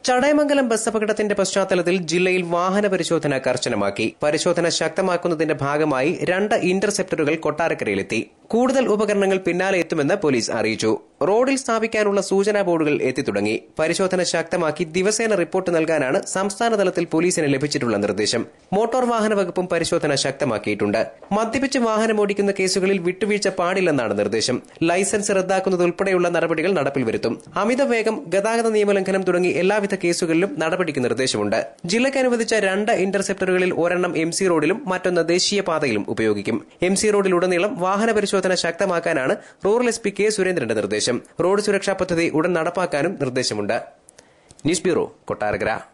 Chadayamangalam bus അപകടത്തിന്റെ പശ്ചാത്തലത്തിൽ ജില്ലയിൽ വാഹന പരിശോധന കർശനമാക്കി പരിശോധന ശക്തമാക്കുന്നതിന്റെ ഭാഗമായി രണ്ട് ഇന്റർസെപ്റ്ററുകൾ കൊട്ടാരക്കരയിലെത്തി കൂടുതൽ ഉപകരണങ്ങൾ പിന്നാലെ എത്തുമെന്ന് പോലീസ് അറിയിച്ചു റോഡിൽ സ്ഥാപിക്കാനുള്ള സൂചനാ ബോർഡുകൾ എത്തിത്തുടങ്ങി പരിശോധന ശക്തമാക്കി ദിവസേന റിപ്പോർട്ട് നൽകാനാണ് സംസ്ഥാന തലത്തിൽ പോലീസിന് ലഭിച്ചിട്ടുള്ള നിർദ്ദേശം മോട്ടോർ വാഹന വകുപ്പും പരിശോധന ശക്തമാക്കിയിട്ടുണ്ട് മദ്യപിച്ച് വാഹനം ഓടിക്കുന്ന കേസുകളിൽ വിട്ടുവീഴ്ച പാടില്ലെന്നാണ് നിർദ്ദേശം ലൈസൻസ് റദ്ദാക്കുന്നത് ഉൾപ്പെടെയുള്ള നടപടികൾ നടപ്പിൽ വരുത്തും അമിത വേഗം ഗതാഗത നിയമലംഘനം തുടങ്ങി എല്ലാവിധ കേസുകളിലും നടപടിക്ക് നിർദ്ദേശമുണ്ട് ജില്ലയ്ക്ക് അനുവദിച്ച രണ്ട് ഇന്റർസെപ്റ്ററുകളിൽ ഒരെണ്ണം എം സി റോഡിലും മറ്റൊന്ന് ദേശീയപാതയിലും ഉപയോഗിക്കും എം സി റോഡിലുടനീളം വാഹന പരിശോധന ശക്തമാക്കാനാണ് റൂറൽ എസ് പി കെ സുരേന്ദ്രന്റെ നിർദ്ദേശം റോഡ് സുരക്ഷാ പദ്ധതി ഉടൻ നടപ്പാക്കാനും നിർദ്ദേശമുണ്ട് ന്യൂസ് ബ്യൂറോ കൊട്ടാരക്കര